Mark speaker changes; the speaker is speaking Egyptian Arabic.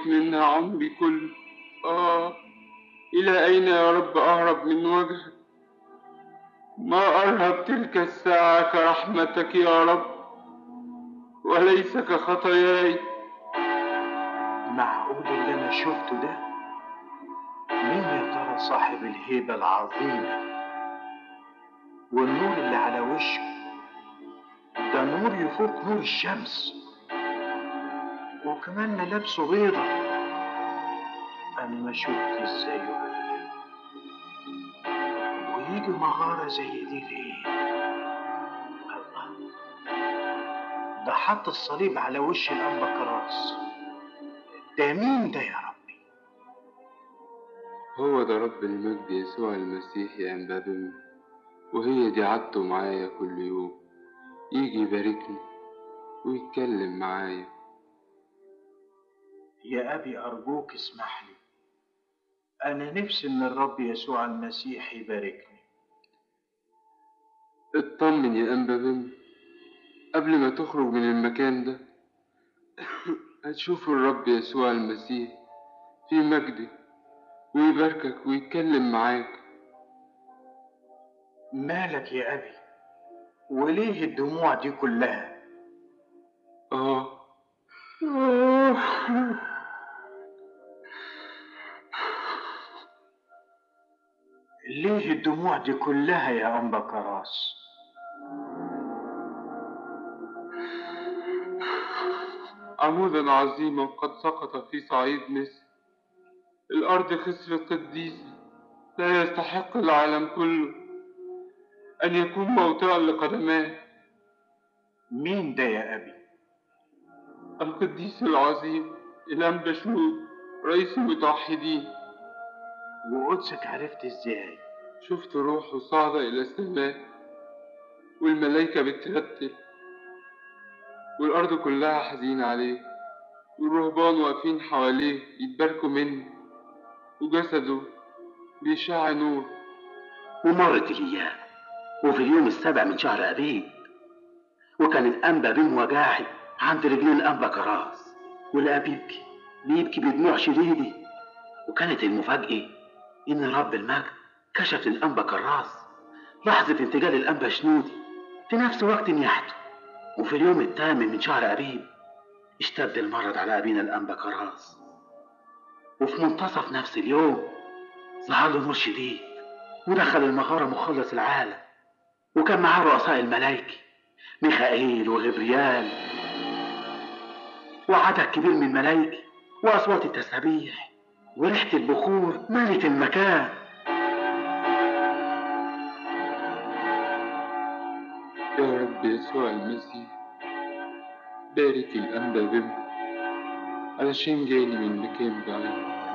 Speaker 1: منها عمري كله آه إلى أين يا رب أهرب من وجهك ما أرهب تلك الساعة كرحمتك يا رب وليس كخطاياي
Speaker 2: معقول اللي انا شفته ده مين يا ترى صاحب الهيبة العظيمة والنور اللي على وشه ده نور يفوق نور الشمس وكمان ملابسه بيضة انا ما شفت ازاي ابدا ويجي مغارة زي دي ليه الله ده حط الصليب على وش الأنبا كراس ده مين ده يا ربي
Speaker 1: هو ده رب المجد يسوع المسيح يا أنبابم وهي دي عادته معايا كل يوم يجي يباركني ويتكلم معايا
Speaker 2: يا أبي أرجوك اسمح لي أنا نفسي إن الرب يسوع المسيح يباركني
Speaker 1: اطمن يا أنبابم قبل ما تخرج من المكان ده هتشوف الرب يسوع المسيح في مجده ويباركك ويتكلم معاك
Speaker 2: مالك يا أبي وليه الدموع دي كلها
Speaker 1: آه آه.
Speaker 2: ليه الدموع دي كلها يا أنبا كراس
Speaker 1: عمودا عظيما قد سقط في صعيد مصر الأرض خسرت قديسي لا يستحق العالم كله أن يكون موطئا لقدماه
Speaker 2: مين ده يا أبي
Speaker 1: القديس العظيم الأنبا شنود رئيس المتوحدين
Speaker 2: وقدسك عرفت ازاي
Speaker 1: شفت روحه صاعدة إلى السماء والملايكة بترتل والأرض كلها حزينة عليه والرهبان واقفين حواليه يتباركوا منه وجسده بيشع نور
Speaker 3: ومرت الأيام وفي اليوم السابع من شهر أبيب وكان الأنبا بين وجاعي عند رجلين الأنبا كراس ولقى بيبكي بيبكي بدموع شديدة وكانت المفاجأة إن رب المجد كشف للأنبا كراس لحظة انتقال الأنبا شنودي في نفس وقت نياحته وفي اليوم الثامن من شهر أبيب اشتد المرض على أبينا الأنبا كراس وفي منتصف نفس اليوم ظهر له نور شديد ودخل المغارة مخلص العالم وكان معاه رؤساء الملائكة ميخائيل وغبريال وعدد كبير من الملائكة وأصوات التسابيح وريحة البخور ملت المكان
Speaker 1: يا رب يسوع المسيح بارك الأنبا بم علشان جاي من مكان بعيد